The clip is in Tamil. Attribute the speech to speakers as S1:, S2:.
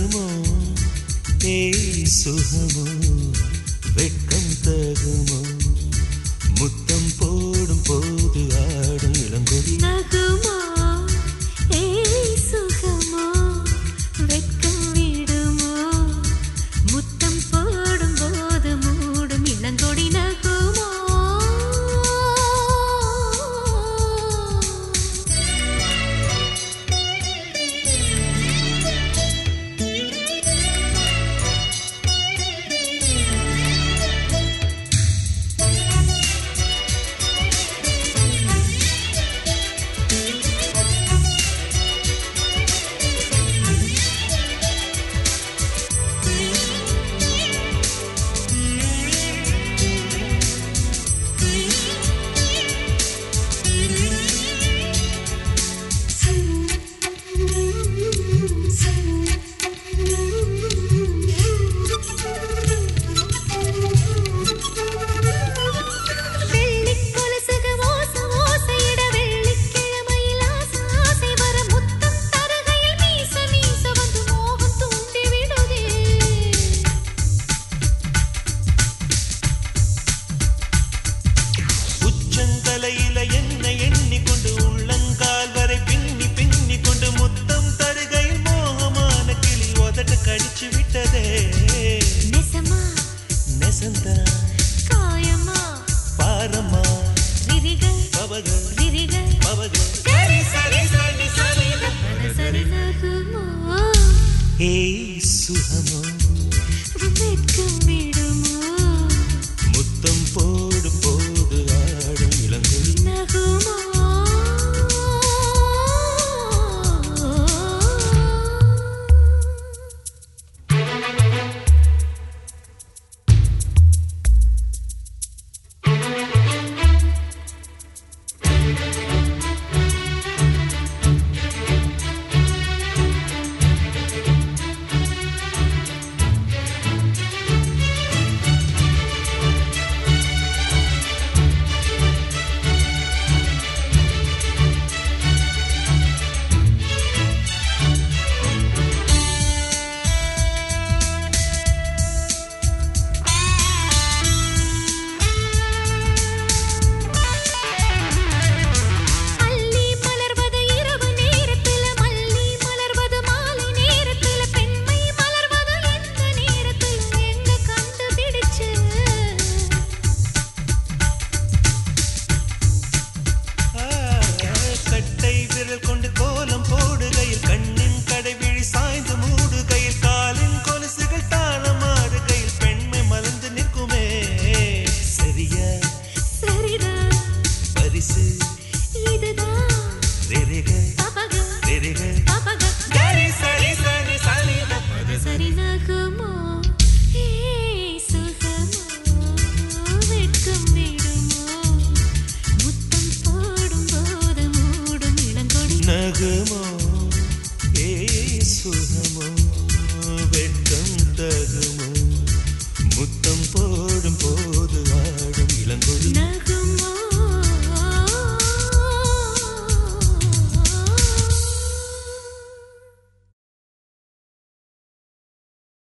S1: நகுமோ ஏய் சுகமோ வெட்கம் தகுமோ முத்தம் போடும் போது ஆடும் இளங்கொடி
S2: நகுமோ ஏய் சுகமோ வெட்கம் விடுமோ முத்தம் போடும் போது மூடும் இளங்கொடி நகுமோ வெள்ளிக் கொலுசுக ஓச ஓசையிட வெள்ளிக்கிழமையில் ஆசை ஆசை வர முத்தம் தருகையில் மீச மீச வந்து மோகம் தூண்டி விடுதே
S1: உச்சந்தலையில என்ன எண்ணிக்கொண்டு உள்ளங்கால் வரை பின்னி பின்னி கொண்டு முத்தம் தருகையில் மோகமான கிளி உதட்டு கடிச்சு விட்டதே
S2: நெசமா
S1: நெசந்தா
S2: காயமா
S1: பாரம்மா
S2: விரிகள்
S1: பவக
S2: விரிகள்
S1: பவக
S2: சரி சரி சரி சரி சரி நகுமோ
S1: ஏய் சுகமோ
S2: வெட்கம் விடுமோ
S1: முத்தம் போடும் போது ஆடும் இளங்கொடி
S2: நகுமோ அள்ளி மலர்வது இரவு நேரத்தில மல்லி மலர்வது மாலை நேரத்தில பெண்மை மலர்வது எந்த நேரத்தில எங்க கண்டுபிடிச்சு
S1: கட்டை விரல் கொண்டு கோலம் போடுகையில் கண்ணின் கடைவிழி சாய்ந்து மூடுகையில் காலின் கொலுசுகள் தாளமாடுகையில் பெண்மை மலர்ந்து நிற்குமே சரியா
S2: சரிதான்
S1: பரிசு
S2: இதுதான்
S1: ரெரிக
S2: பபக
S1: ரெரிக
S2: பபக
S1: சரி சரி சரி சரி
S2: சரி நகுமோ ஏய் சுகமோ வெட்கம் விடுமோ முத்தம் போடும் போது மூடும் இளங்கொடி
S1: நகுமோ